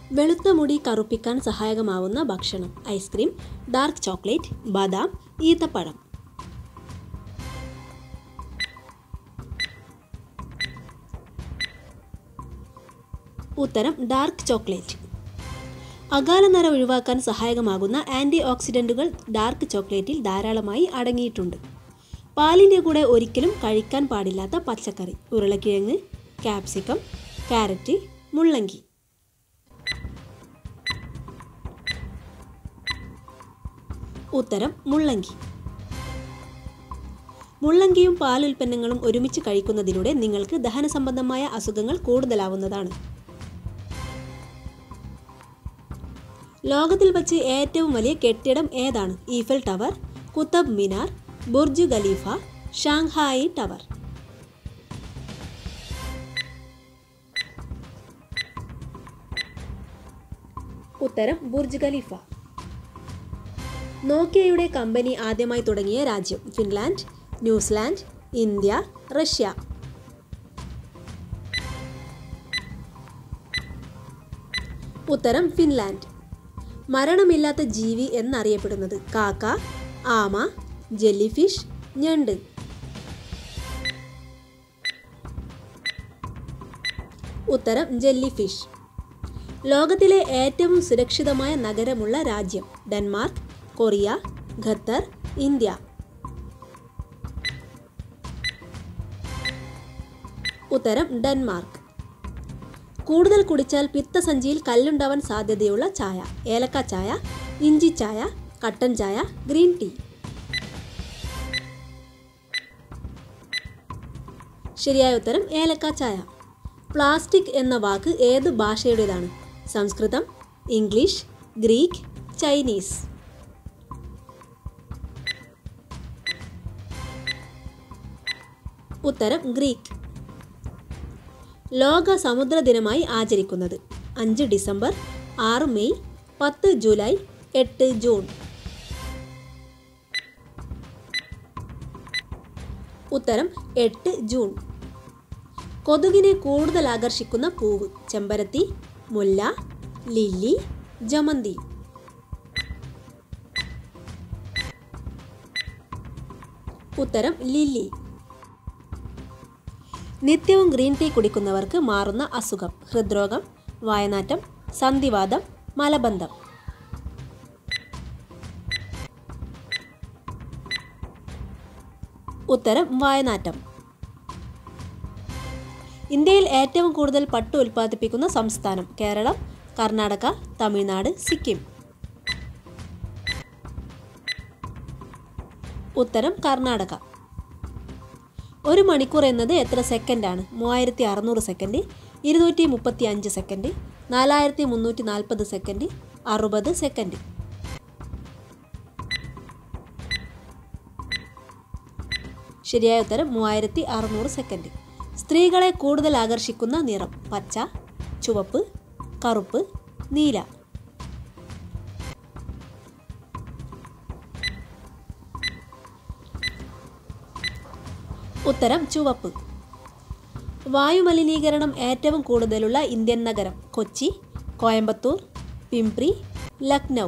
വെളുത്ത മുടി കറുപ്പിക്കാൻ സഹായകമാവുന്ന ഭക്ഷണം ഐസ്ക്രീം ഡാർക്ക് ചോക്ലേറ്റ് ബദാം ഈത്തപ്പഴം ഉത്തരം ഡാർക്ക് ചോക്ലേറ്റ് അകാല നര ഒഴിവാക്കാൻ സഹായകമാകുന്ന ആൻറ്റി ഓക്സിഡൻറ്റുകൾ ഡാർക്ക് ചോക്ലേറ്റിൽ ധാരാളമായി അടങ്ങിയിട്ടുണ്ട് പാലിൻ്റെ കൂടെ ഒരിക്കലും കഴിക്കാൻ പാടില്ലാത്ത പച്ചക്കറി ഉരുളക്കിഴങ്ങ് ക്യാപ്സിക്കം ക്യാരറ്റ് മുള്ളങ്കി ഉത്തരം മുള്ളങ്കി മുള്ളങ്കിയും പാലുൽപ്പന്നങ്ങളും ഒരുമിച്ച് കഴിക്കുന്നതിലൂടെ നിങ്ങൾക്ക് ദഹന സംബന്ധമായ അസുഖങ്ങൾ കൂടുതലാവുന്നതാണ് ലോകത്തിൽ വച്ച് ഏറ്റവും വലിയ കെട്ടിടം ഏതാണ് Eiffel tower Qutub Minar Burj Khalifa Shanghai tower ഉത്തരം ബുർജ് ഖലീഫ നോക്കിയയുടെ കമ്പനി ആദ്യമായി തുടങ്ങിയ രാജ്യം ഫിൻലാൻഡ് ന്യൂസിലാൻഡ് ഇന്ത്യ റഷ്യ ഉത്തരം ഫിൻലാൻഡ് മരണമില്ലാത്ത ജീവി എന്നറിയപ്പെടുന്നത് കാക്ക ആമ ജെല്ലിഫിഷ് ഞണ്ട് ഉത്തരം ജെല്ലിഫിഷ് ലോകത്തിലെ ഏറ്റവും സുരക്ഷിതമായ നഗരമുള്ള രാജ്യം ഡെൻമാർക്ക് കൊറിയ ഖത്തർ ഇന്ത്യ ഉത്തരം ഡെൻമാർക്ക് കൂടുതൽ കുടിച്ചാൽ പിത്തസഞ്ചിയിൽ കല്ലുണ്ടാവാൻ സാധ്യതയുള്ള ചായ ഏലക്ക ചായ ഇഞ്ചി ചായ കട്ടൻ ചായ ഗ്രീൻ ടീ ശരിയായ ഉത്തരം ഏലക്ക ചായ പ്ലാസ്റ്റിക് എന്ന വാക്ക് ഏത് ഭാഷയുടേതാണ് സംസ്കൃതം ഇംഗ്ലീഷ് ഗ്രീക്ക് ചൈനീസ് ഉത്തരം ഗ്രീക്ക് ലോക സമുദ്ര ദിനമായി ആചരിക്കുന്നത് അഞ്ച് ഡിസംബർ ആറ് മെയ് പത്ത് ജൂലൈ എട്ട് ജൂൺ ഉത്തരം എട്ട് ജൂൺ കൊതുകിനെ കൂടുതൽ ആകർഷിക്കുന്ന പൂവ് ചെമ്പരത്തി മുല്ല ലില്ലി ജമന്തി ഉത്തരം ലില്ലി നിത്യവും ഗ്രീൻ ടീ കുടിക്കുന്നവർക്ക് മാറുന്ന അസുഖം ഹൃദ്രോഗം വായനാറ്റം സന്ധിവാദം മലബന്ധം ഉത്തരം വായനാറ്റം ഇന്ത്യയിൽ ഏറ്റവും കൂടുതൽ പട്ട് ഉൽപ്പാദിപ്പിക്കുന്ന സംസ്ഥാനം കേരളം കർണാടക തമിഴ്നാട് സിക്കിം ഉത്തരം കർണാടക ഒരു മണിക്കൂർ എന്നത് എത്ര സെക്കൻഡാണ് മൂവായിരത്തി അറുന്നൂറ് സെക്കൻഡ് ഇരുന്നൂറ്റി മുപ്പത്തി അഞ്ച് സെക്കൻഡ് നാലായിരത്തി മുന്നൂറ്റി നാൽപ്പത് സെക്കൻഡ് അറുപത് സെക്കൻഡ് ശരിയായ ഉത്തരം മൂവായിരത്തി അറുന്നൂറ് സെക്കൻഡ് സ്ത്രീകളെ കൂടുതൽ ആകർഷിക്കുന്ന നിറം പച്ച ചുവപ്പ് കറുപ്പ് നീല ഉത്തരം ചുവപ്പ് വായുമലിനീകരണം ഏറ്റവും കൂടുതലുള്ള ഇന്ത്യൻ നഗരം കൊച്ചി കോയമ്പത്തൂർ പിംപ്രി ലക്നൗ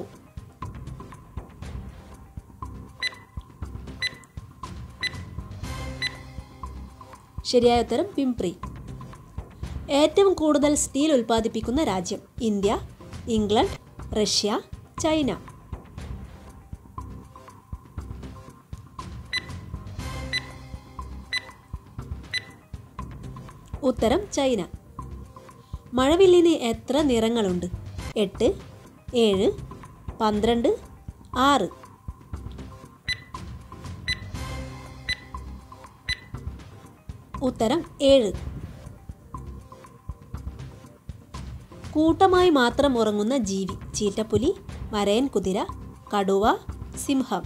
ശരിയായ ഉത്തരം പിംപ്രി ഏറ്റവും കൂടുതൽ സ്റ്റീൽ ഉൽപ്പാദിപ്പിക്കുന്ന രാജ്യം ഇന്ത്യ ഇംഗ്ലണ്ട് റഷ്യ ചൈന ഉത്തരം ചൈന മഴവില്ലിന് എത്ര നിറങ്ങളുണ്ട് എട്ട് ഏഴ് പന്ത്രണ്ട് ആറ് ഉത്തരം ഏഴ് കൂട്ടമായി മാത്രം ഉറങ്ങുന്ന ജീവി ചീറ്റപ്പുലി വരയൻ കുതിര കടുവ സിംഹം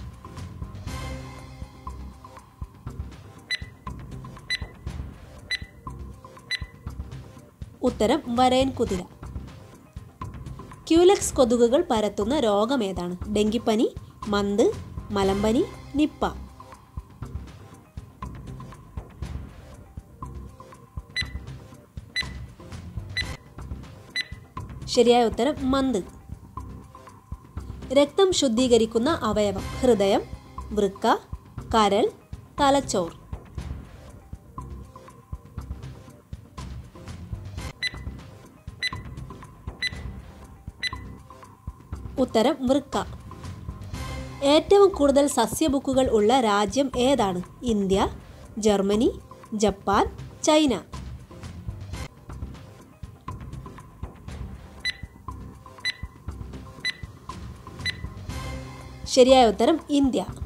ഉത്തരം വരയൻ കുതിര ക്യൂലക്സ് കൊതുകുകൾ പരത്തുന്ന രോഗം ഏതാണ് ഡെങ്കിപ്പനി മന്ത് മലമ്പനി നിപ്പ ശരിയായ ഉത്തരം മന്ത് രക്തം ശുദ്ധീകരിക്കുന്ന അവയവം ഹൃദയം വൃക്ക കരൾ തലച്ചോർ ഉത്തരം വൃക്ക ഏറ്റവും കൂടുതൽ സസ്യബുക്കുകൾ ഉള്ള രാജ്യം ഏതാണ് ഇന്ത്യ ജർമ്മനി ജപ്പാൻ ചൈന ശരിയായ ഉത്തരം ഇന്ത്യ